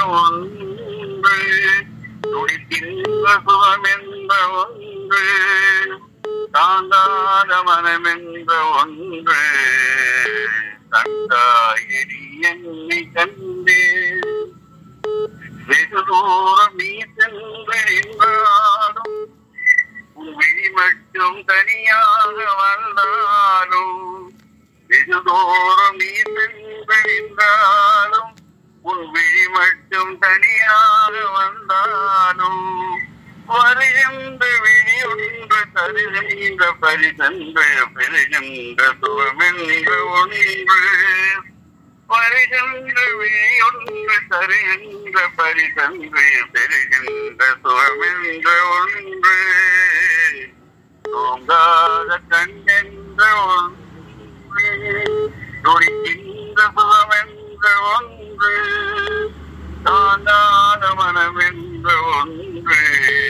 ஒன்று துடிக்கின்ற சுகம் என்ற ஒன்று தாங்காத மனம் என்ற ஒன்று தந்தாயடி என்னை கண்டே வெகு தூரம் நீ சென்று நின்றாலும் உன் விழி மட்டும் தனியாக வந்தாலும் வெகு தூரம் நீ சென்று நின்றாலும் உன் விழி மட்டும் தனியாக வந்தாலும் வருகின்ற விழி ஒன்று தருகின்ற பரிசன்று பெறுகின்ற சுகமென்ற ஒன்று வருகின்ற விழி ஒன்று தருகின்ற பரிசன்று பெறுகின்ற சுகமென்ற ஒன்று தூங்காத கண்ணென்ற ஒன்று துடிக்கின்ற சுகமென்ற ஒன்று தாண்டாத மனமென்ற ஒன்று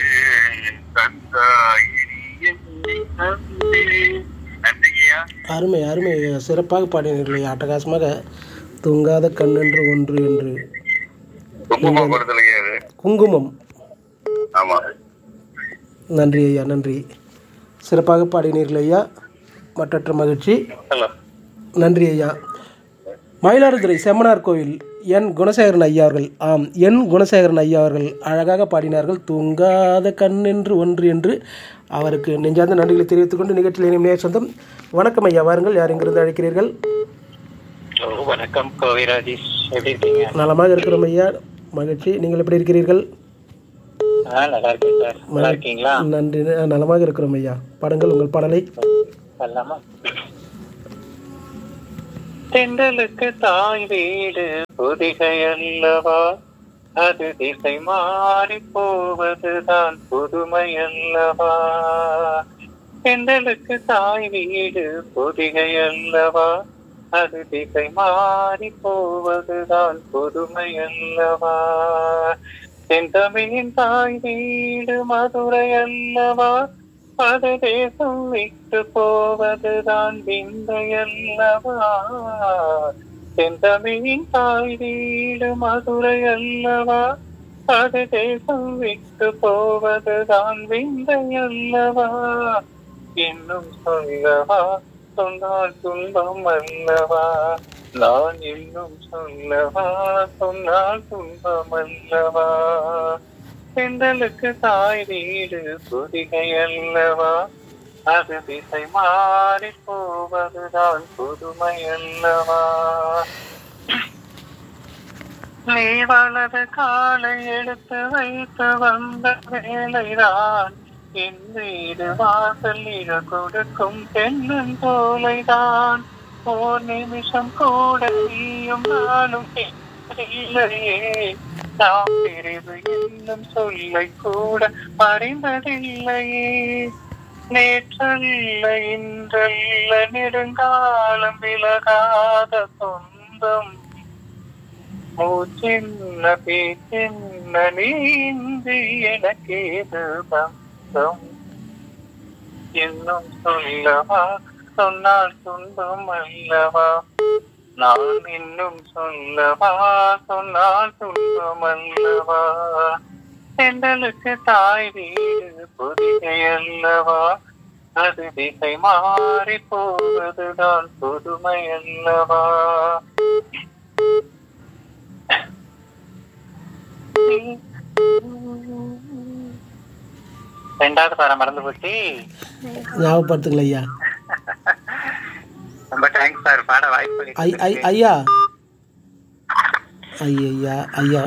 தந்தாயிரி என்னை தந்தே நன்றிங்கய்யா அருமை அருமை சிறப்பாக பாடினீர்கள் ஐயா அட்டகாசமாக தூங்காத கண்ணென்று ஒன்று என்று குங்குமம் கொடுத்தலைங்க அது குங்குமம் ஆமா நன்றி ஐயா நன்றி சிறப்பாக பாடினீர்கள் ஐயா மற்றற்ற மகிழ்ச்சி ஹலோ நன்றி ஐயா மயிலாடுதுறை செம்மனார் கோவில் என் குணசேகரன் ஐயா அவர்கள் ஆம் என் குணசேகரன் ஐயா அவர்கள் அழகாக பாடினார்கள் தூங்காத கண் என்று ஒன்று என்று அவருக்கு நெஞ்சார்ந்த நன்றிகளை தெரிவித்துக் கொண்டு நிகழ்ச்சியில் இணையும் நேர் சொந்தம் வணக்கம் ஐயா வாருங்கள் யார் எங்கிருந்து அழைக்கிறீர்கள் ஹலோ வணக்கம் கோவை ராஜேஷ் எப்படி இருக்கீங்க நலமாக இருக்கிறோம் ஐயா மகிழ்ச்சி நீங்கள் எப்படி இருக்கிறீர்கள் ஆ நல்லா இருக்கேன் சார் நல்லா இருக்கீங்களா நன்றி நலமாக இருக்கிறோம் ஐயா பாடுங்கள் உங்கள் பாடலை வரலாமா தென்றலுக்கு தாய் வீடு புதிகை அல்லவா அது திசை மாறி போவதுதான் புதுமை அல்லவா தென்றலுக்கு தாய் வீடு பொதிகை அல்லவா அது திசை மாறி போவதுதான் புதுமை அல்லவா செந்தமிழின் தாய் வீடு மதுரை அல்லவா அது தேசம் விட்டு போவதுதான் விந்தை அல்லவா செந்தமிழின் தாய் வீடு மதுரை அல்லவா அது தேசம் விட்டு போவதுதான் விந்தை அல்லவா இன்னும் சொல்லவா சொன்னால் துன்பம் அல்லவா நான் இன்னும் சொல்லவா சொன்னால் துன்பம் அல்லவா பெண்களுக்கு தாய் வீடு புதிகை அல்லவா அது திசை மாறி போவதுதான் புதுமை அல்லவா நீ வலது காலை எடுத்து வைத்து வந்த வேலைதான் என் வீடு வாசல் இழ கொடுக்கும் பெண்ணன் போலைதான் ஓர் நிமிஷம் கூட நீயும் நானும் இல்லையே நாம் பிரிவு என்னும் சொல்லை கூட மறைந்ததில்லையே நேற்றல்ல இன்றல்ல நெடுங்காலம் விலகாத சொந்தம் மூச்சின்ன பேச்சின்ன நீந்தி எனக்கேது பந்தம் இன்னும் சொல்லவா சொன்னால் துன்பம் அல்லவா நான் இன்னும் சொல்லவா சொன்னால் துன்பம் அல்லவா சென்றலுக்கு தாய் வீடு புதிகை அல்லவா அது திசை மாறி போவதுதான் புதுமை அல்லவா ரெண்டாவது பாட மறந்து போச்சு ஞாபகப்படுத்துங்கள் ஐயா ரொம்ப தேங்க்ஸ் சார் பாட வாய்ப்பு ஐ ஐ ஐயா ஐயா ஐயா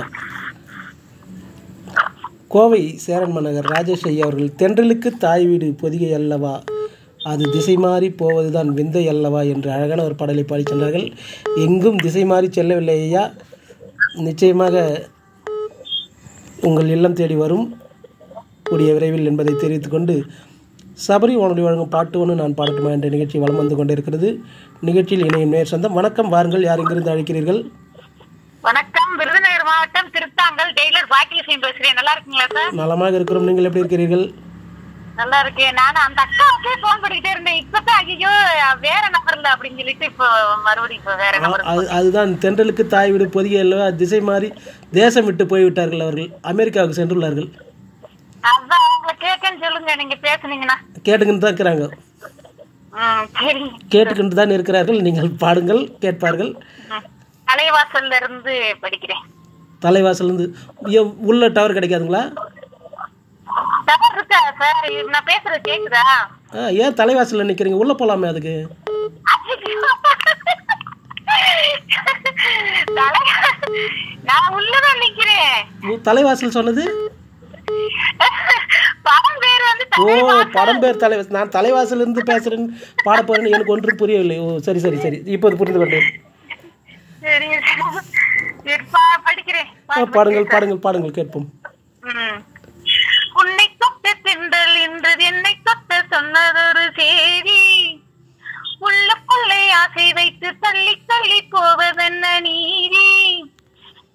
கோவை சேரன் மன்னகர் ராஜேஷ் ஐயா அவர்கள் தென்றலுக்கு தாய் வீடு பொதிகை அல்லவா அது திசை மாறி போவதுதான் விந்தை அல்லவா என்று அழகான ஒரு பாடலை பாடி சென்றார்கள் எங்கும் திசை மாறி செல்லவில்லை ஐயா நிச்சயமாக உங்கள் இல்லம் தேடி வரும் கூடிய விரைவில் என்பதை தெரிவித்துக்கொண்டு சபரி வானொலி வழங்கும் பாட்டு ஒன்று நான் பாடட்டுமா என்ற நிகழ்ச்சி வலம் வந்து கொண்டிருக்கிறது நிகழ்ச்சியில் இணையும் நேர் சொந்தம் வணக்கம் வாருங்கள் யார் இங்கிருந்து அழைக்கிறீர்கள் வணக்கம் விருதுநகர் மாவட்டம் திருத்தாங்கல் டெய்லர் பாக்கியலட்சுமி பேசுறேன் நல்லா இருக்கீங்களா சார் நலமாக இருக்கிறோம் நீங்கள் எப்படி இருக்கிறீர்கள் நல்லா இருக்கேன் நானும் அந்த அக்காவுக்கே போன் பண்ணிக்கிட்டே இருந்தேன் இப்பதான் ஐயோ வேற நம்பர்ல அப்படின்னு சொல்லிட்டு இப்போ மறுபடியும் இப்போ வேற நம்பர் அது அதுதான் தென்றலுக்கு தாய் விடு பொதிய அல்லவா திசை மாறி தேசம் விட்டு போய்விட்டார்கள் அவர்கள் அமெரிக்காவுக்கு சென்றுள்ளார்கள் அதான் உங்களை கேட்கன்னு சொல்லுங்க நீங்க பேசுனீங்கன்னா கேட்டுக்கிட்டு தான் இருக்கிறாங்க ம் சரி கேட்டுக்கிட்டு தான் இருக்கிறார்கள் நீங்கள் பாடுங்கள் கேட்பார்கள் ம். தலைவாசல்ல இருந்து படிக்கிறேன் தலைவாசலேருந்து ஐயோ, உள்ள டவர் கிடைக்காதுங்களா டவர் இருக்கா சார் நான் பேசுறது கேக்குதா ஆ ஏன் தலைவாசலில் நிற்கிறீங்க உள்ளே போகலாமே அதுக்கு தலை- நான் உள்ளதான் நிக்கிறேன் உ- தலைவாசல் சொன்னது படம் பேர் வந்து ஓ தலைவாசல். படம் பேர் தலைவாசல் நான் தலைவாசலிருந்து பேசுகிறேன்னு பாட போகிறேன்னு எனக்கு ஒன்றும் புரியவில்லை ஓ சரி சரி சரி இப்போது புரிந்து கொண்டேன் சரிங்க சார். சரி, பா- படிக்கிறேன் ஆ, பாடுங்கள் பாடுங்கள் பாடுங்கள் கேட்போம் ம். உன்னை தொட்ட திண்டல் இன்று என்னை தொட்ட சொன்னதொரு செய்தி உள்ளுக்குள்ளே ஆசை வைத்து தள்ளி தள்ளி போவதென்ன நீதி